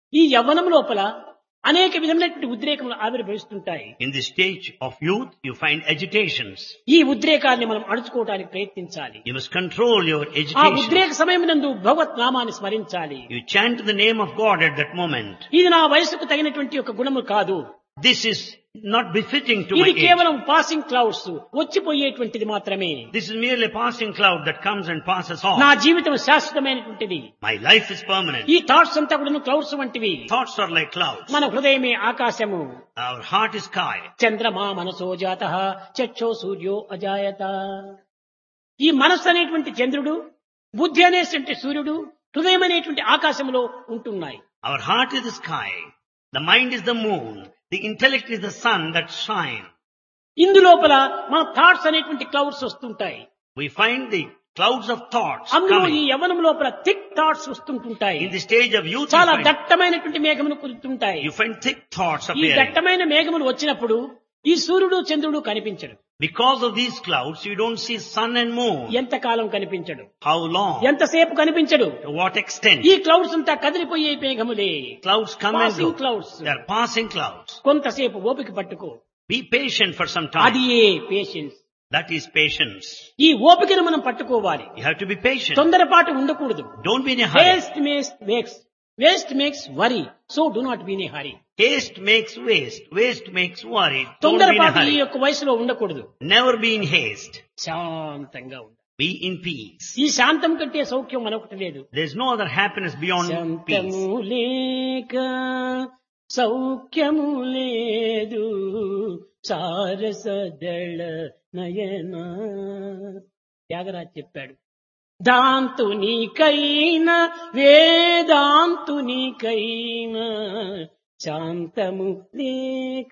ఈ యవ్వనం లోపల అనేక విధమైనటువంటి ఉద్రేకములు ఆవిర్భవిస్తుంటాయి In the stage of youth, you find agitations. ఈ ఉద్రేకాన్ని మనం అణుచుకోవడానికి ప్రయత్నించాలి You must control your ఆ agitation. ఉద్రేక సమయం నందు భగవత్ నామాన్ని స్మరించాలి You chant the name of God at that moment. ఇది నా వయసుకు తగినటువంటి ఒక గుణము కాదు This is not befitting to my ఇది age. కేవలం పాసింగ్ క్లౌడ్స్ వచ్చిపోయేటువంటిది మాత్రమే This is merely a passing cloud that comes and passes off. నా జీవితం శాశ్వతమైనటువంటిది My life is permanent. ఈ థాట్స్ అంతా కూడా క్లౌడ్స్ వంటివి Thoughts are like clouds. మన హృదయమే ఆకాశము Our heart is sky. చంద్రమా మనసో జాత చక్షో సూర్యో అజాయత ఈ మనస్సు అనేటువంటి చంద్రుడు బుద్ధి అనేటువంటి సూర్యుడు హృదయం అనేటువంటి ఆకాశంలో ఉంటున్నాయి Our heart is the sky. The mind is the moon. The intellect is the sun that shine. ఇందులోపల మన థాట్స్ అనేటువంటి క్లౌడ్స్ వస్తుంటాయి We find the clouds of thoughts అందులో ఈ coming. యవనం లోపల థిక్ థాట్స్ వస్తుంటుంటాయి In the stage of youth, you చాలా find, దట్టమైనటువంటి మేఘములు కుదురుతుంటాయి you find thick thoughts ఈ appearing. దట్టమైన మేఘములు వచ్చినప్పుడు ఈ సూర్యుడు చంద్రుడు కనిపించడు Because of these clouds, you don't see sun and moon. ఎంతకాలం కనిపించడు How long? ఎంతసేపు కనిపించడు To what extent? ఈ క్లౌడ్స్ అంతా కదిలిపోయే మేఘములే Clouds come and Passing go. clouds. They are passing clouds. కొంతసేపు ఓపిక పట్టుకో Be patient for some అది time. ఏ పేషెన్స్ That is patience. ఈ ఓపికను మనం పట్టుకోవాలి You have to be patient. తొందరపాటు ఉండకూడదు Don't be in a hurry. Waste makes makes waste makes worry so do not be a hurry Haste makes waste. Waste makes worry. Don't be in a తొందరపాటు ఈ hurry. యొక్క వయసులో ఉండకూడదు Never be in haste. శాంతంగా ఉండాలి Be in peace. ఈ శాంతం కంటే సౌఖ్యం మనొకటి లేదు There's no other happiness beyond peace. శాంతము లేక సౌఖ్యము లేదు సారసదళ నయన త్యాగరాజ్ చెప్పాడు దాంతునికైనా వేదాంతునికైనా శాంతము లేక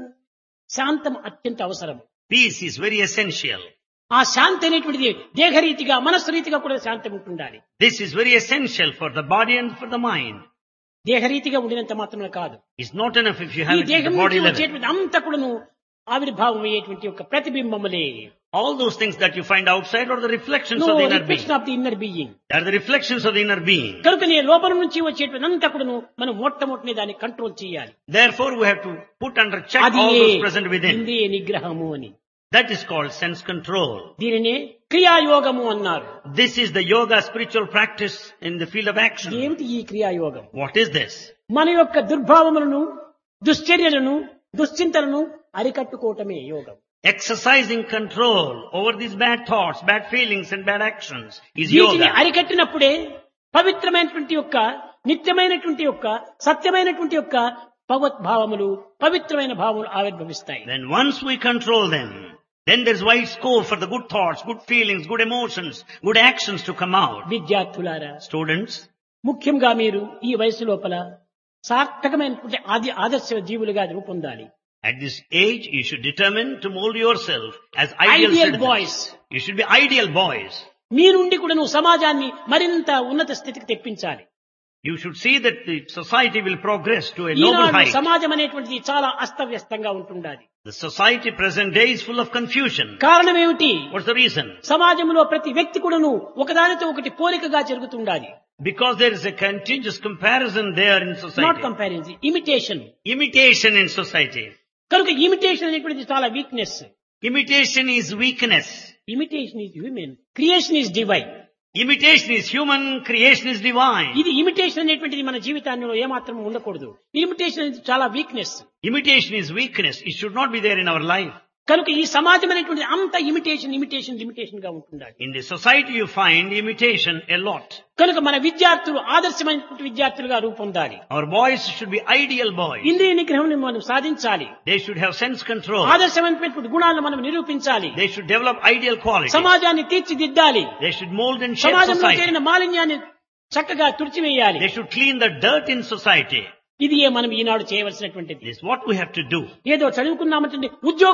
శాంతం అత్యంత అవసరం Peace is very essential. ఆ శాంతి అనేటువంటిది దేహరీతిగా మనస్సు రీతిగా కూడా శాంతి ఉంటుండాలి This is very essential for the body and for the mind. దేహరీతిగా ఉండినంత మాత్రమే కాదు It's not enough if you ఈ have it at దేహం the నుంచి body level. వచ్చేటువంటి అంత కూడాను ఆవిర్భావం అయ్యేటువంటి ఒక ప్రతిబింబములే All those things that you find outside are the reflections no of the inner being. Reflection of the inner being They are the reflections of the inner being. కనుక నీ లోపల నుంచి వచ్చేటువంటి అంతా కూడాను మనం మొట్టమొదటి దాన్ని కంట్రోల్ చేయాలి Therefore, we have to put under check అది all those present within. ఇంద్రియ నిగ్రహము అని That is called sense control. దీనినే క్రియాయోగము అన్నారు This is the yoga spiritual practice in the field of action. ఏమిటి ఈ క్రియాయోగం What is this? మన యొక్క దుర్భావములను దుశ్చర్యలను దుశ్చింతలను అరికట్టుకోవటమే యోగం Exercising control over these bad thoughts, bad feelings and bad actions is వీటిని yoga. అరికట్టినప్పుడే పవిత్రమైనటువంటి యొక్క నిత్యమైనటువంటి యొక్క సత్యమైనటువంటి యొక్క భగవద్భావములు పవిత్రమైన భావములు ఆవిర్భవిస్తాయి Then once we control them, then there's wide scope for the good thoughts, good feelings, good emotions, good actions to come out. విద్యార్థులారా Students, ముఖ్యంగా మీరు ఈ వయసు లోపల సార్థకమైనటువంటి ఆది ఆదర్శ జీవులుగా రూపొందాలి at this age, you should determine to mold yourself as ideal ideal citizens. Boys You should be ideal boys. మీ నుండి కూడా నువ్వు సమాజాన్ని మరింత ఉన్నత స్థితికి తెప్పించాలి You should see that the society will progress to a noble Eenadu height. సమాజం అనేటువంటిది చాలా అస్తవ్యస్తంగా ఉంటుండాలి The society present day is full of confusion. కారణం ఏమిటి What's the reason? సమాజంలో ప్రతి వ్యక్తి కూడాను ఒకదానితో ఒకటి పోలికగా జరుగుతుండాలి Because there is a continuous comparison there in not society. Comparison imitation Imitation in society. కనుక ఇమిటేషన్ అనేటువంటిది చాలా weakness Imitation is weakness. Imitation is human creation is divine Imitation is human, creation is divine. ఇది imitation అనేటువంటిది మన జీవితాల్లో ఏమాత్రం ఉండకూడదు imitation అనేది చాలా weakness Imitation is weakness. It should not be there in our life. కనుక ఈ సమాజం అనేటువంటిది అంత ఇమిటేషన్ ఇమిటేషన్ లిమిటేషన్ గా ఉంటుండాలి In the society you find imitation a lot. కనుక మన విద్యార్థులు ఆదర్శమైనటువంటి విద్యార్థులుగా రూపొందాలి Our boys should be ideal boys. ఇంద్రియ నిగ్రహం మనం సాధించాలి They should have sense control. ఆదర్శమైనటువంటి గుణాలను మనం నిరూపించాలి They should develop ideal qualities. సమాజాన్ని తీర్చిదిద్దాలి They should mold and shape సమాజంలో society. చేరిన మాలిన్యాన్ని చక్కగా తుడిచివేయాలి They should clean the dirt in society. ఇది మనం ఈనాడు చేయవలసినటువంటిది This is what we have to do. ఏదో చదువుకున్నామంటే ఉద్యోగం